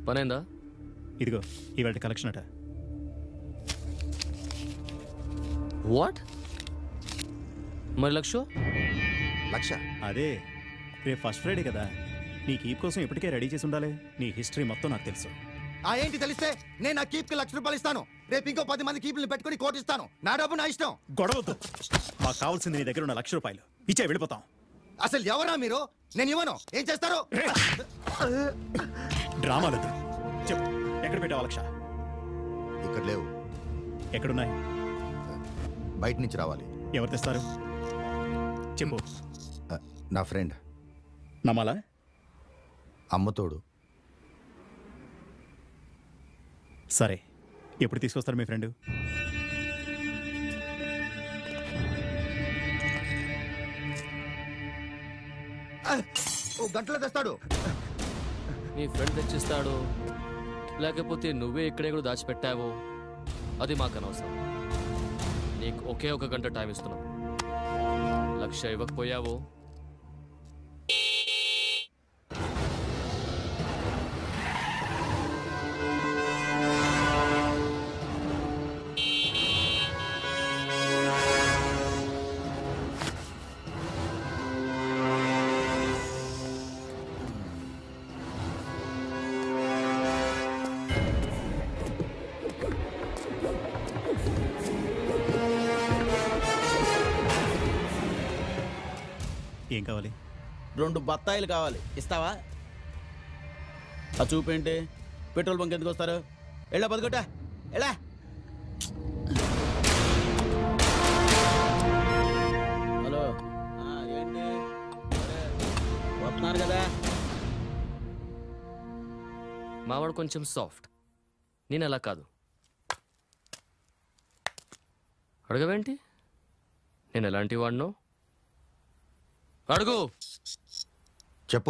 పనైందా ఇదిగో ఇవాళ కలెక్షన్ అట వాట్ మరి లక్ష లక్ష అదే రేపు ఫస్ట్ ఫ్రైడే కదా నీ కీప్ కోసం ఇప్పటికే రెడీ చేసి ఉండాలి నీ హిస్టరీ మొత్తం నాకు తెలుసు ఆ ఏంటి తెలిస్తే నేను నా కీప్ కి లక్ష రూపాయలు ఇస్తాను రేపు ఇంకో పది మంది కీప్లు పెట్టుకుని కోటి ఇస్తాను నా డబ్బు నా ఇష్టం గొడవద్దు మాకు కావాల్సింది నీ దగ్గర ఉన్న లక్ష రూపాయలు ఇచ్చే వెళ్ళిపోతాం అసలు ఎవరా మీరు నేను ఇవ్వను ఏం చేస్తారు డ్రామాలొద్దు చెప్పు ఎక్కడ పెట్టావు లక్ష ఇక్కడ లేవు ఎక్కడున్నాయి బయట నుంచి రావాలి ఎవరు తెస్తారు చెప్పు ఆ, నా ఫ్రెండ్ నమ్మాలా అమ్మతోడు సరే ఎప్పుడు తీసుకొస్తారు మీ ఫ్రెండ్ ఆ, ఓ గంటలో తెస్తాడు నీ ఫ్రెండ్ తెచ్చిస్తాడు లేకపోతే నువ్వే ఎక్కడెక్కడ దాచిపెట్టావో అది మాకు అనవసరం నీకు ఒకే ఒక గంట టైం ఇస్తున్నాం లక్ష ఇవ్వకపోయావో ఏం కావాలి రెండు బత్తాయిలు కావాలి ఇస్తావా ఆ చూపేంటి పెట్రోల్ బంక్ ఎందుకు వస్తారు ఎళ్ళా బతుకొట్టా ఎళ్ళా హలో ఆ, ఏంటి అరే, వస్తున్నారు కదా మావాడు కొంచెం సాఫ్ట్ నేను అలా కాదు అడగవేంటి నేను ఎలాంటి వాడినో అడుగు చెప్పు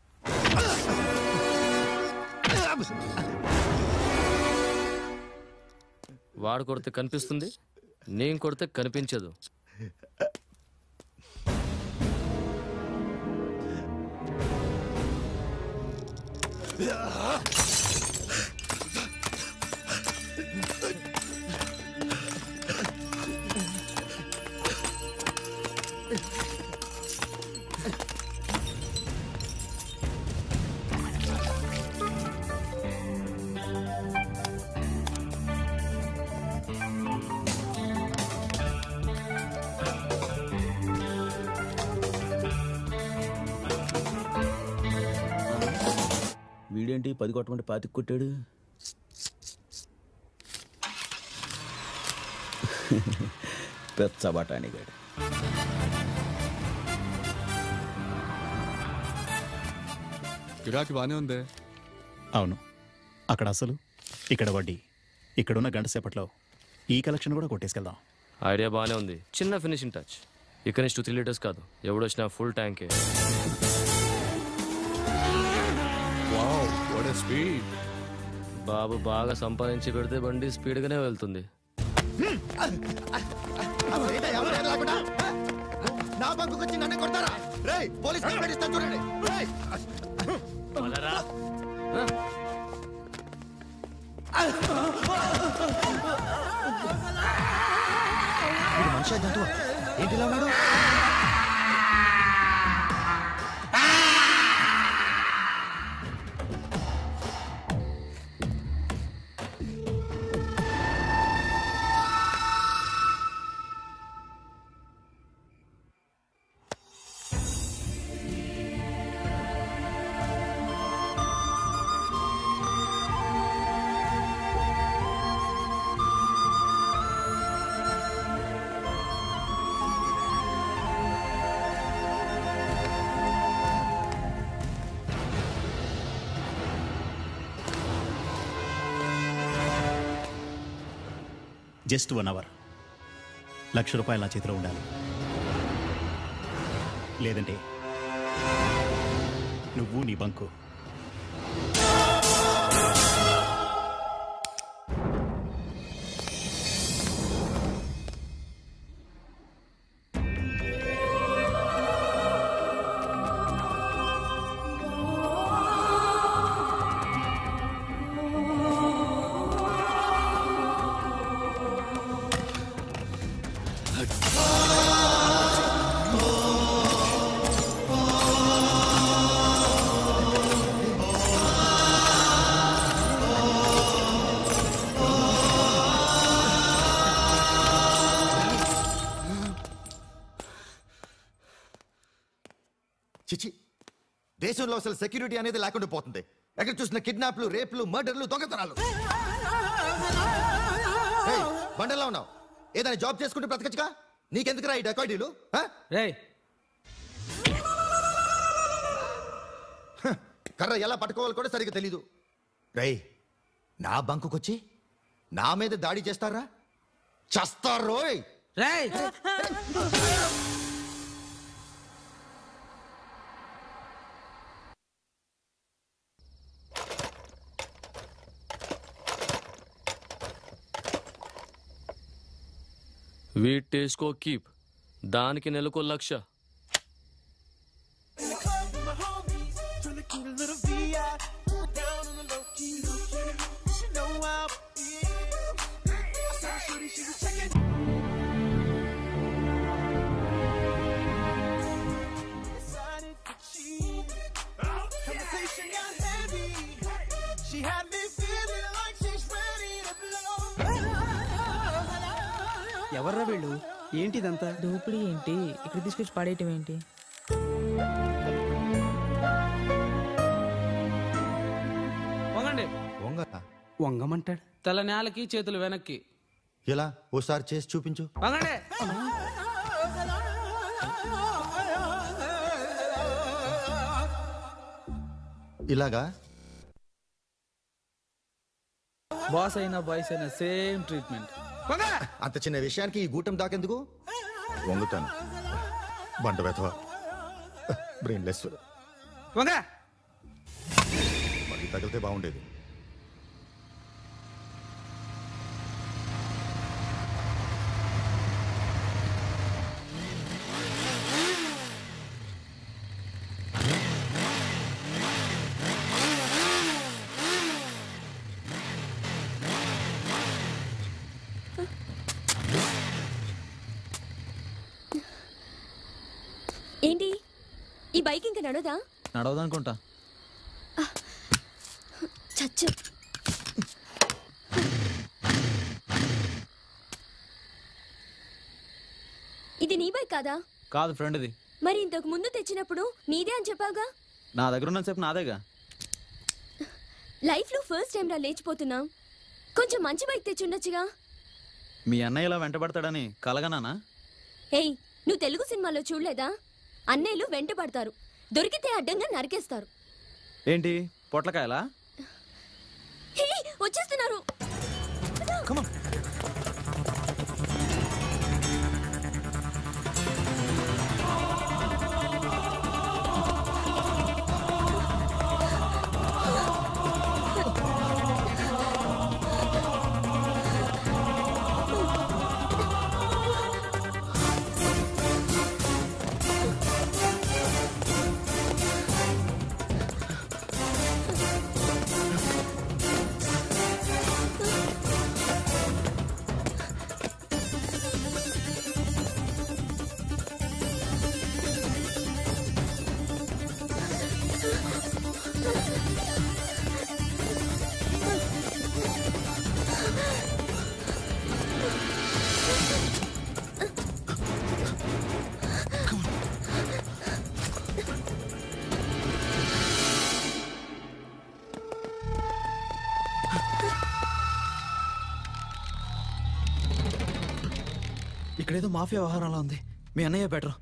వాడు కొడితే కనిపిస్తుంది నేను కొడితే కనిపించదు వీడేంటి పది కొట్టమంటే పాతికి కొట్టాడు పెచ్చ బఠానీగాడు గిరాకీ బానే ఉంది అవును అక్కడ అసలు ఇక్కడ వడ్డీ ఇక్కడున్న గంట సేపట్లో ఈ కలెక్షన్ కూడా కొట్టేసుకెళ్దాం ఐడియా బాగానే ఉంది చిన్న ఫినిషింగ్ టచ్ ఇక్కడ నుంచి టూ త్రీ లీటర్స్ కాదు ఎవడొచ్చినా ఫుల్ ట్యాంకే వావ్ వాట్ ఎ స్పీడ్ బాబు బాగా సంపాదించి పెడితే బండి స్పీడ్గానే వెళ్తుంది అసలు ఏంటా ఎవరు ఏం లేకుండా ఆ? నా బంకుకు వచ్చి నన్ను కొడతారా రేయ్ పోలీస్ కంప్లైంట్ ఇస్తాను చూడండి రేయ్ వీడు మనిషి జంతువు ఏంటి ఇలా ఉన్నాడు జస్ట్ వన్ అవర్ లక్ష రూపాయలు నా చేతిలో ఉండాలి లేదంటే నువ్వు నీ బంకు చిచి దేశంలో అసలు సెక్యూరిటీ అనేది లేకుండా పోతుంది ఎక్కడ చూసిన కిడ్నాప్లు రేపులు మర్డర్లు దొంగతనాలు ఏయ్, బండల్లో ఉన్నావు ఏదైనా జాబ్ చేసుకుంటూ బ్రతకచ్చుగా నీకెందుకురా ఈ డెకాయిటీలు ఆ? రే కర్ర ఎలా పట్టుకోవాలో కూడా సరిగ్గా తెలీదు రేయ్ నా బంకుకొచ్చి నా మీద దాడి చేస్తారా చస్తారోయ్ రే వీటేసుకో కీప్ దానికి నెలకు లక్ష Conversation got heavy. She had me feeling like she's ready to blow. ఎవర్రా వీళ్ళు ఏంటిదంతా దోపిడీ ఏంటి ఇక్కడ తీసుకొచ్చి పడేయటం ఏంటి వంగండి వంగ వంగమంటాడు తల నేలకి చేతులు వెనక్కి ఎలా ఓసారి చేసి చూపించు వంగండి ఇలాగా బాస్ అయినా బాయ్స్ అయినా సేమ్ ట్రీట్మెంట్ వంగ అంత చిన్న విషయానికి ఈ గూటం దాకెందుకు వంగుతాను బంట వెధవ బ్రెయిన్లెస్ వంగ మళ్ళీ తగిలితే బాగుండేది ఏంటి ఈ బైక్ ఇంకా నడవదా నడవదనుకుంటా చచ్చు ఇది నీ బైక్ కాదా కాదు ఫ్రెండ్ది మరి ఇంతకు ముందు తెచ్చినప్పుడు నీదే అని చెప్పావుగా నా దగ్గర ఉన్న సేపు నాదేగా లైఫ్ లో ఫస్ట్ టైం రా లేచిపోతున్నా కొంచెం మంచి బైక్ తెచ్చుండొచ్చుగా మీ అన్నయ్య ఇలా వెంటబడతాడని కలగనానా ఏయ్ నువ్వు తెలుగు సినిమాలో చూడలేదా అన్నయ్యలు వెంట పడతారు దొరికితే అడ్డంగా నరికేస్తారు ఏంటి పొట్లకాయలా హే వచ్చేస్తున్నారు ఇక్కడేదో మాఫియా వ్యవహారంలో ఉంది మీ అన్నయ్య బెటర్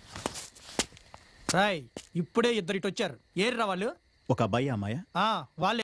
రాయ్ ఇప్పుడే ఇద్దరు ఇటు వచ్చారు ఏర్రా వాళ్ళు ఒక అబ్బాయి అమ్మాయ ఆ, వాళ్ళే